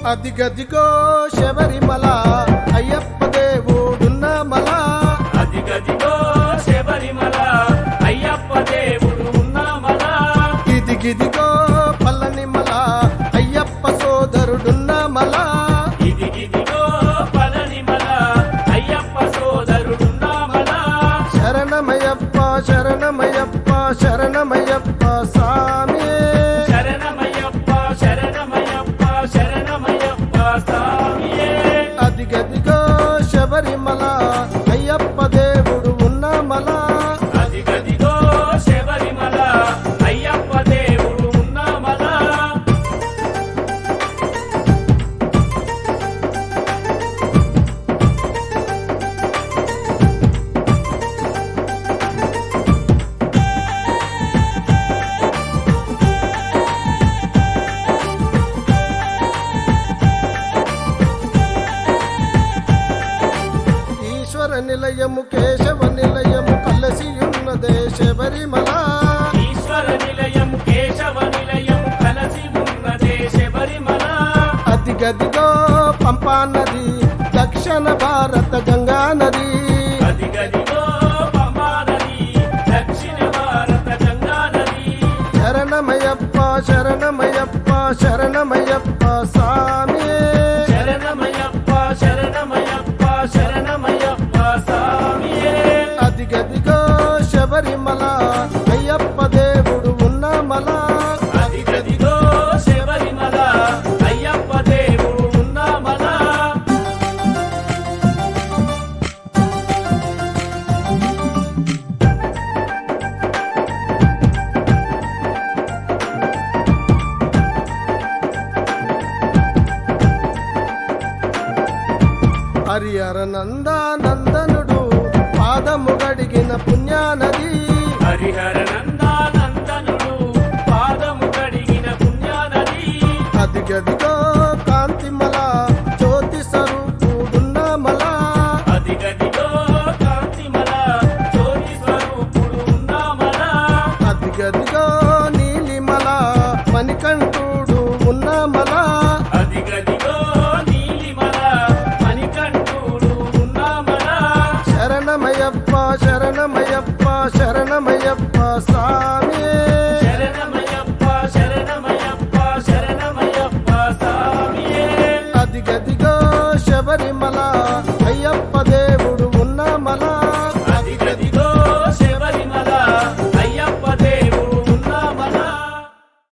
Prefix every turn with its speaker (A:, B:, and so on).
A: అదిగదిగో శబరిమల అయ్యప్ప దేవుడున్న మల
B: అదిగదిగో శబరిమల అయ్యప్ప దేవుడు ఉన్నామల
A: ఇదిగిదిగో పల్లనిమల అయ్యప్ప సోదరుడున్న మల
B: ఇదిగిదిగో పళనిమల అయ్యప్ప సోదరుడున్నామల
A: శరణమయ్యప్ప శరణమయ్యప్ప శరణమయ్యప్ప స్వామి
B: శరణమయ్యప్ప శరణమయ్యప్ప శరణమయ్యప్ప స్వామియే
A: అదిగదిగో శబరిమల అయ్యప్ప దేవుడు ఉన్న మల
B: అదిగదిగో శబరిమల అయ్యప్ప దేవుడు ఉన్నామల
A: ఈశ్వర నిలయము కేశవ నిలయము కలసి ఉన్నదే శబరిమల
B: ఈశ్వర నిలయం కేశవ నిలయం కలసి ఉన్నదే శబరిమల
A: అదిగదిగో పంపా నది దక్షిణ భారత గంగా నది
B: అదిగదిగో పంబా నది దక్షిణ భారత గంగా నది
A: శరణమయ్యప్ప శరణమయ్యప్ప శరణమయ్యప్ప స్వామి
B: శరణమయ్యప్ప శరణమయ్యప్ప శరణమయ్యప్ప స్వామియే
A: అదిగదిగో శబరిమల అయ్యప్ప దేవుడు ఉన్న మల
B: అదిగదిగో శబరిమల అయ్యప్ప దేవుడు ఉన్నామల
A: హరిహర నందానందనుడు పాదము గడిగిన పుణ్యానది
B: హరిహర నందానందనుడు పాదము కడిగిన పుణ్యానది
A: అదిగదిగో కాంతిమల జ్యోతి స్వరూపుడున్న మల
B: అదిగదిగో కాంతిమల జ్యోతి స్వరూపుడు ఉన్నామల
A: అదిగదిగో నీలిమల మణికంఠుడు ఉన్న మల
B: అదిగదిగో నీలిమల మణికంఠుడు ఉన్నామల
A: శరణమయ్యప్ప శరణమయ్యప్ప శరణమయ్యప్ప స్వామి
B: శరణమయ్యప్ప శరణమయ్యప్ప శరణమయ్యప్ప స్వామియే
A: అదిగదిగో శబరిమల అయ్యప్ప దేవు